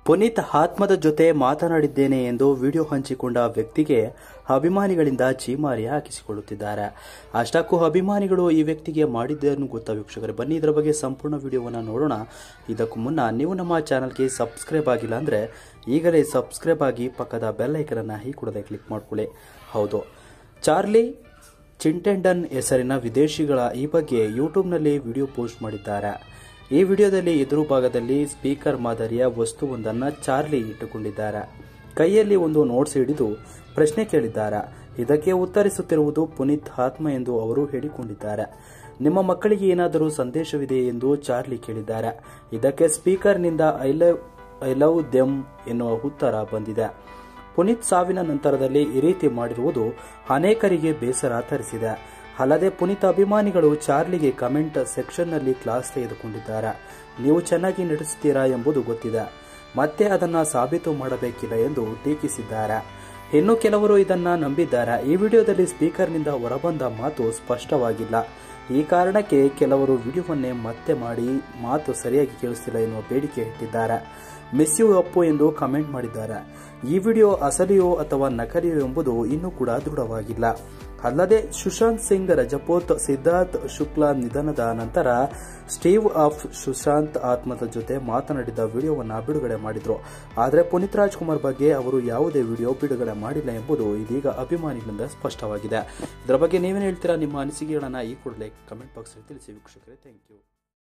ಪುನೀತ್ ಆತ್ಮದ ಜೊತೆ ಮಾತನಾಡಿದ್ದೇನೆ ಎಂದು ವಿಡಿಯೋ ಹಂಚಿಕೊಂಡ ವ್ಯಕ್ತಿಗೆ ಅಭಿಮಾನಿಗಳಿಂದ ಚೀಮಾರಿ ಹಾಕಿಸಿಕೊಳ್ಳುತ್ತಿದ್ದಾರೆ ಅಷ್ಟಕ್ಕೂ ಅಭಿಮಾನಿಗಳು ಈ ವ್ಯಕ್ತಿಗೆ ಮಾಡಿದ್ದೇನು ಗೊತ್ತಾ ವೀಕ್ಷಕರೇ ಬನ್ನಿ ಇದರ ಬಗ್ಗೆ ಸಂಪೂರ್ಣ ವಿಡಿಯೋವನ್ನು ನೋಡೋಣ ಇದಕ್ಕೂ ಮುನ್ನ ನೀವು ನಮ್ಮ ಚಾನಲ್ಗೆ ಸಬ್ಸ್ಕ್ರೈಬ್ ಆಗಿಲ್ಲ ಅಂದರೆ ಈಗಲೇ ಸಬ್ಸ್ಕ್ರೈಬ್ ಆಗಿ ಪಕ್ಕದ ಬೆಲ್ ಐಕನನ್ನು ಈ ಕೂಡಲೇ ಕ್ಲಿಕ್ ಮಾಡ್ಕೊಳ್ಳಿ ಹೌದು ಚಾರ್ಲಿ ಚಿಂಟೆಂಡನ್ ಹೆಸರಿನ ವಿದೇಶಿಗಳ ಈ ಬಗ್ಗೆ ಯೂಟ್ಯೂಬ್ನಲ್ಲಿ ವಿಡಿಯೋ ಪೋಸ್ಟ್ ಮಾಡಿದ್ದಾರೆ ಈ ವಿಡಿಯೋದಲ್ಲಿ ಎದುರು ಭಾಗದಲ್ಲಿ ಸ್ಪೀಕರ್ ಮಾದರಿಯ ವಸ್ತುವೊಂದನ್ನು ಚಾರ್ಲಿ ಇಟ್ಟುಕೊಂಡಿದ್ದಾರೆ ಕೈಯಲ್ಲಿ ಒಂದು ನೋಟ್ಸ್ ಹಿಡಿದು ಪ್ರಶ್ನೆ ಕೇಳಿದ್ದಾರೆ ಇದಕ್ಕೆ ಉತ್ತರಿಸುತ್ತಿರುವುದು ಪುನೀತ್ ಆತ್ಮ ಎಂದು ಅವರು ಹೇಳಿಕೊಂಡಿದ್ದಾರೆ ನಿಮ್ಮ ಮಕ್ಕಳಿಗೆ ಏನಾದರೂ ಸಂದೇಶವಿದೆ ಎಂದು ಚಾರ್ಲಿ ಕೇಳಿದ್ದಾರೆ ಇದಕ್ಕೆ ಸ್ಪೀಕರ್ನಿಂದ I love I love them ಎನ್ನುವ ಉತ್ತರ ಬಂದಿದೆ ಪುನೀತ್ ಸಾವಿನ ನಂತರದಲ್ಲಿ ಈ ರೀತಿ ಮಾಡಿರುವುದು ಅನೇಕರಿಗೆ ಬೇಸರ ತರಿಸಿದೆ ಅಲ್ಲದೆ ಪುನೀತ್ ಅಭಿಮಾನಿಗಳು ಚಾರ್ಲಿಗೆ ಕಮೆಂಟ್ ಸೆಕ್ಷನ್ನಲ್ಲಿ ಕ್ಲಾಸ್ ತೆಗೆದುಕೊಂಡಿದ್ದಾರೆ ನೀವು ಚೆನ್ನಾಗಿ ನಡೆಸುತ್ತೀರಾ ಎಂಬುದು ಗೊತ್ತಿದೆ ಮತ್ತೆ ಅದನ್ನ ಸಾಬೀತು ಮಾಡಬೇಕಿಲ್ಲ ಎಂದು ಟೀಕಿಸಿದ್ದಾರೆ ಇನ್ನು ಕೆಲವರು ಇದನ್ನ ನಂಬಿದ್ದಾರೆ ಈ ವಿಡಿಯೋದಲ್ಲಿ ಸ್ಪೀಕರ್ನಿಂದ ಹೊರಬಂದ ಮಾತು ಸ್ಪಷ್ಟವಾಗಿಲ್ಲ ಈ ಕಾರಣಕ್ಕೆ ಕೆಲವರು ವಿಡಿಯೋವನ್ನೇ ಮತ್ತೆ ಮಾಡಿ ಮಾತು ಸರಿಯಾಗಿ ಕೇಳಿಸ್ತಿಲ್ಲ ಎನ್ನುವ ಬೇಡಿಕೆ ಇಟ್ಟಿದ್ದಾರೆ ಮಿಸ್ ಯು ಅಪ್ಪು ಎಂದು ಕಮೆಂಟ್ ಮಾಡಿದ್ದಾರೆ ಈ ವಿಡಿಯೋ ಅಸಲಿಯೋ ಅಥವಾ ನಕಲಿಯೋ ಎಂಬುದು ಇನ್ನೂ ಕೂಡ ದೃಢವಾಗಿಲ್ಲ ಅಲ್ಲದೆ ಸುಶಾಂತ್ ಸಿಂಗ್ ರಜಪೂತ್ ಸಿದ್ಧಾರ್ಥ್ ಶುಕ್ಲಾ ನಿಧನದ ನಂತರ ಸ್ಟೀವ್ ಆಫ್ ಸುಶಾಂತ್ ಆತ್ಮದ ಜೊತೆ ಮಾತನಾಡಿದ ವಿಡಿಯೋವನ್ನು ಬಿಡುಗಡೆ ಮಾಡಿದ್ರು ಆದರೆ ಪುನೀತ್ ರಾಜ್ಕುಮಾರ್ ಬಗ್ಗೆ ಅವರು ಯಾವುದೇ ವಿಡಿಯೋ ಬಿಡುಗಡೆ ಮಾಡಿಲ್ಲ ಎಂಬುದು ಇದೀಗ ಅಭಿಮಾನಿಗಳಿಂದ ಸ್ಪಷ್ಟವಾಗಿದೆ ಇದರ ಬಗ್ಗೆ ನೀವೇನು ಹೇಳ್ತೀರಾ ನಿಮ್ಮ ಅನಿಸಿಕೆಗಳನ್ನು ಈ ಕೂಡಲೇ ಕಮೆಂಟ್ ಬಾಕ್ಸ್ ತಿಳಿಸಿ ವೀಕ್ಷಕರೇ ಥ್ಯಾಂಕ್ ಯು